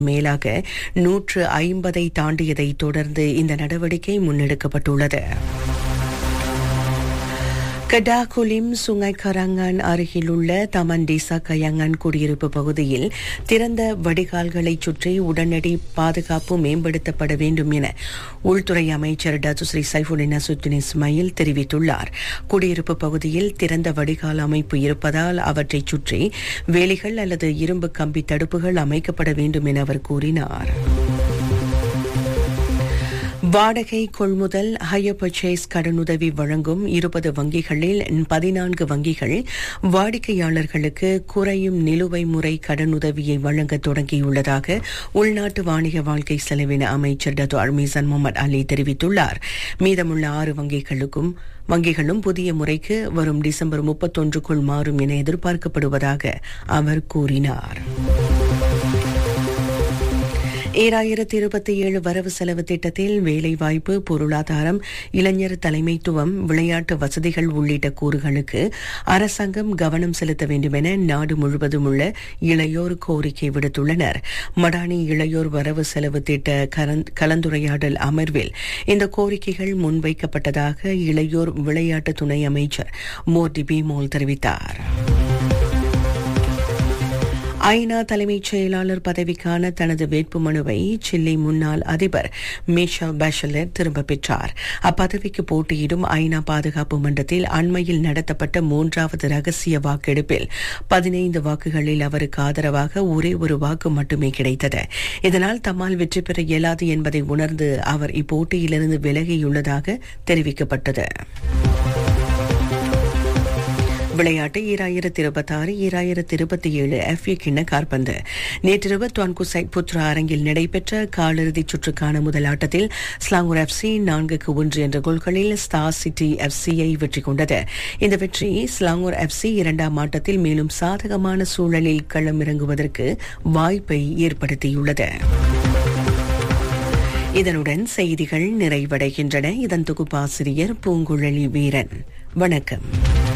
மேலாக நூற்று ஐம்பதை தாண்டியதை தொடர்ந்து இந்த நடவடிக்கை முன்னெடுக்கப்பட்டுள்ளது கடாகுலிம் சுங்கை கரங்கான் அருகிலுள்ள தமன்டிசா கயங்கான் குடியிருப்பு பகுதியில் திறந்த வடிகால்களை சுற்றி உடனடி பாதுகாப்பு மேம்படுத்தப்பட வேண்டும் என உள்துறை அமைச்சர் டத்துஸ்ரீ சைஃபுடின் அசுத்தின் இஸ்மாயில் தெரிவித்துள்ளார் குடியிருப்பு பகுதியில் திறந்த வடிகால் அமைப்பு இருப்பதால் அவற்றைச் சுற்றி வேலிகள் அல்லது இரும்பு கம்பி தடுப்புகள் அமைக்கப்பட வேண்டும் என அவர் கூறினார் வாடகை கொள்முதல் ஹையர் பர்ச்சேஸ் கடனுதவி வழங்கும் இருபது வங்கிகளில் பதினான்கு வங்கிகள் வாடிக்கையாளர்களுக்கு குறையும் நிலுவை முறை கடனுதவியை வழங்க தொடங்கியுள்ளதாக உள்நாட்டு வாணிக வாழ்க்கை செலவின அமைச்சர் டத்து அர்மீசன் முகமது அலி தெரிவித்துள்ளார் மீதமுள்ள ஆறு வங்கிகளுக்கும் வங்கிகளும் புதிய முறைக்கு வரும் டிசம்பர் முப்பத்தொன்றுக்குள் மாறும் என எதிர்பார்க்கப்படுவதாக அவர் கூறினார் ஈராயிரத்தி இருபத்தி ஏழு வரவு செலவு திட்டத்தில் வேலைவாய்ப்பு பொருளாதாரம் இளைஞர் தலைமைத்துவம் விளையாட்டு வசதிகள் உள்ளிட்ட கூறுகளுக்கு அரசாங்கம் கவனம் செலுத்த வேண்டும் என நாடு முழுவதும் உள்ள இளையோர் கோரிக்கை விடுத்துள்ளனர் மடானி இளையோர் வரவு செலவு திட்ட கலந்துரையாடல் அமர்வில் இந்த கோரிக்கைகள் முன்வைக்கப்பட்டதாக இளையோர் விளையாட்டு துணை அமைச்சர் மோர்டி பிமோல் தெரிவித்தார் ஐநா தலைமைச் செயலாளர் பதவிக்கான தனது வேட்புமனுவை சில்லி முன்னாள் அதிபர் மிஷல் பேஷலர் திரும்ப பெற்றார் அப்பதவிக்கு போட்டியிடும் ஐநா பாதுகாப்பு மன்றத்தில் அண்மையில் நடத்தப்பட்ட மூன்றாவது ரகசிய வாக்கெடுப்பில் பதினைந்து வாக்குகளில் அவருக்கு ஆதரவாக ஒரே ஒரு வாக்கு மட்டுமே கிடைத்தது இதனால் தம்மால் வெற்றி பெற இயலாது என்பதை உணர்ந்து அவர் இப்போட்டியிலிருந்து விலகியுள்ளதாக தெரிவிக்கப்பட்டது விளையாட்டு ஈராயிரத்தி இருபத்தி ஆறு ஈராயிரத்தி இருபத்தி ஏழு எஃப்ஏ கிண்ண கார்பந்து நேற்றிரவு துவான்குசைட் புத்ரா அரங்கில் நடைபெற்ற காலிறுதிச் சுற்றுக்கான முதல் ஆட்டத்தில் ஸ்லாங்கூர் எஃப்சி நான்குக்கு ஒன்று என்ற கோல்களில் ஸ்டார் சிட்டி எஃப்சியை வெற்றி கொண்டது இந்த வெற்றி ஸ்லாங்கூர் எஃப்சி இரண்டாம் ஆட்டத்தில் மேலும் சாதகமான சூழலில் களமிறங்குவதற்கு வாய்ப்பை ஏற்படுத்தியுள்ளது இதனுடன் செய்திகள் நிறைவடைகின்றன இதன் தொகுப்பாசிரியர் பூங்குழலி வீரன் வணக்கம்